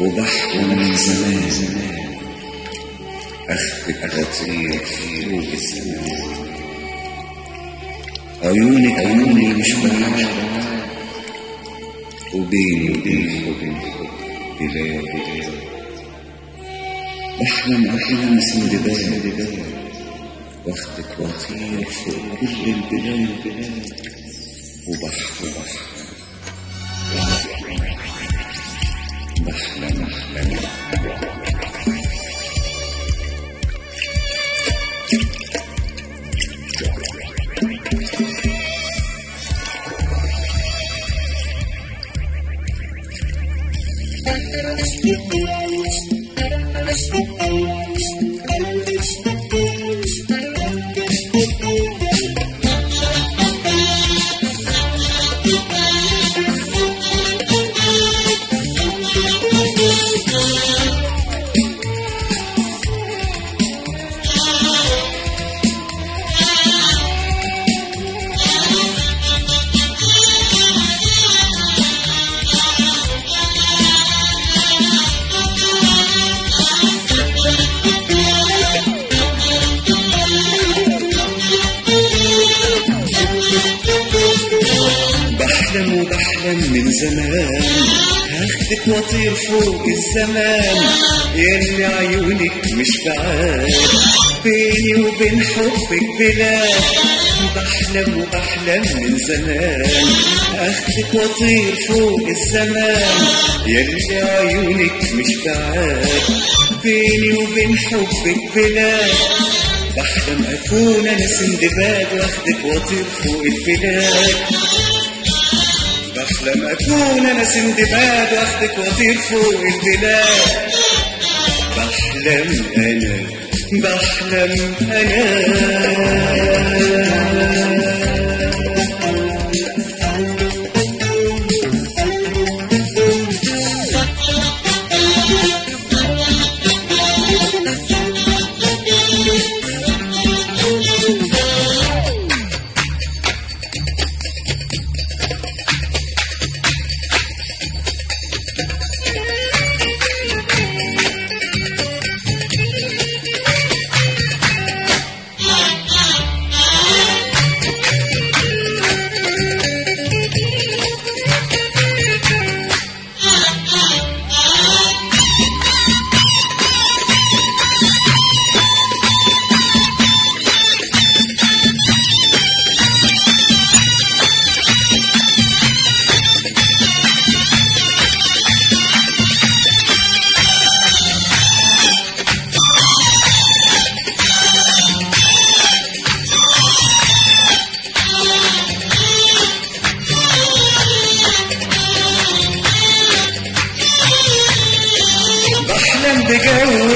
وبحلم من زمان أخدك أطير فوق السماء عيونك عيوني مش بعاد وبيني وبين حب بلاد بلاد بحلم أحلام سندباد واخدك واطير فوق كل البلاد وبحر بحر بحلم أحلام بحلم وبحلم من زمان هاخدك واطير فوق الزمان يلي عيونك مش بعاد بيني وبين حبك بلاد بحلم وبحلم من زمان اخدك واطير فوق الزمان يلي عيونك مش بعاد بيني وبين حبك بلاد بحلم اكون انا سندباد واخدك واطير فوق البلاد بحلم اكون انا سندباد واخدك واطير فوق البلاد بحلم انا بحلم انا بحلم بجو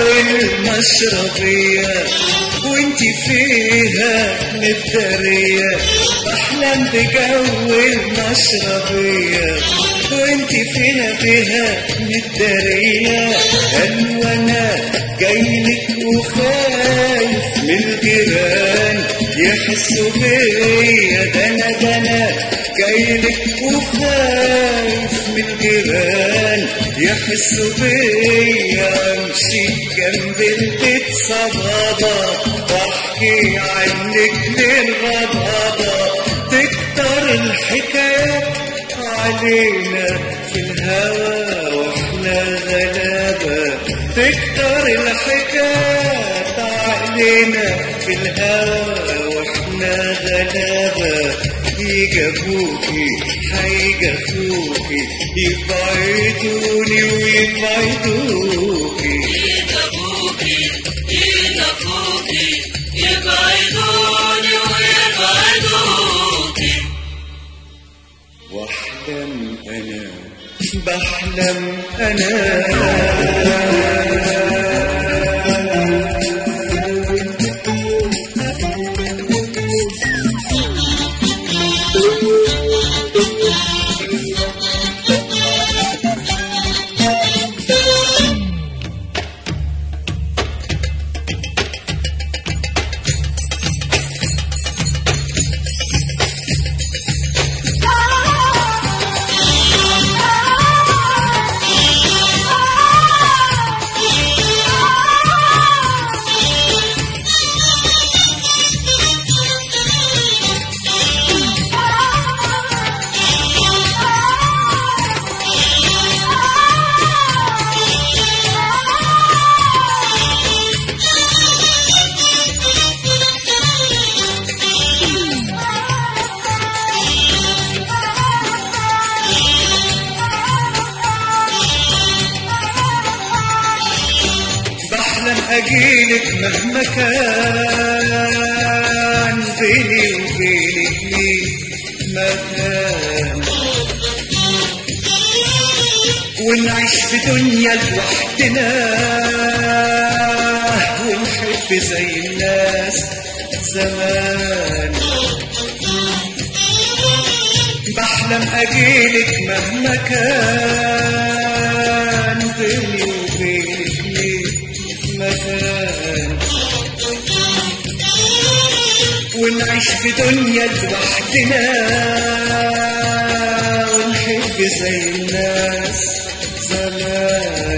المشربية وانت فيها متدارية بحلم بجو المشربية وانت فيها فيها متدارية قال وانا جايلك وخايف من الجيران يحسوا بيا ده انا ده انا جايلك وخايف من الجيران يحسوا بيا امشي جنب البيت صبابة واحكي عنك للغضابة تكتر الحكايات علينا في الهوى واحنا غلابة تكتر الحكايات علينا في الهوى واحنا غلابة يجابوكي هيجافوكي يبعدوني ويبعدوكي يجابوكي يجابوكي يبعدوني ويبعدوكي واحلم انا بحلم انا Ah! اجيلك مهما كان بيني وبينك مين مكان ونعيش في دنيا لوحدنا ونحب زي الناس زمان بحلم اجيلك مهما كان بيني وبينك ليه مكان ونعيش في دنيا لوحدنا ونحب زي الناس زمان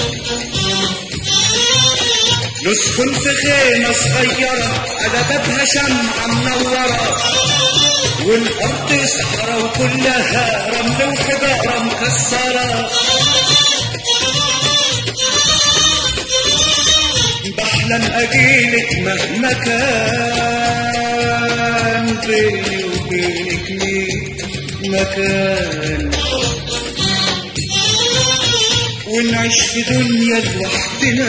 نسكن في خيمة صغيرة على بابها شمعة منورة والأرض صحراء وكلها رمل وحجارة مكسرة بحلم أجيلك مهما كان بيني وبينك مين مكان ونعيش في دنيا لوحدنا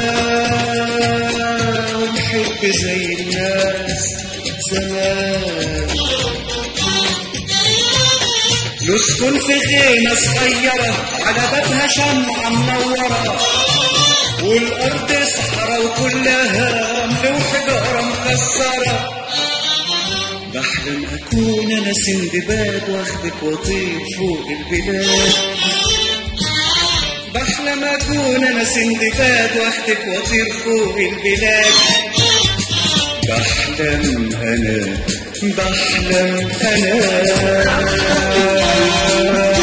ونحب زي الناس زمان نسكن في خيمة صغيرة على بابها شمعة منورة والأرض صحراء وكلها رمل وحجارة مكسرة بحلم أكون أنا سندباد واخدك وأطير فوق البلاد بحلم أكون أنا سندباد واخدك وأطير فوق البلاد بحلم أنا بحلم أنا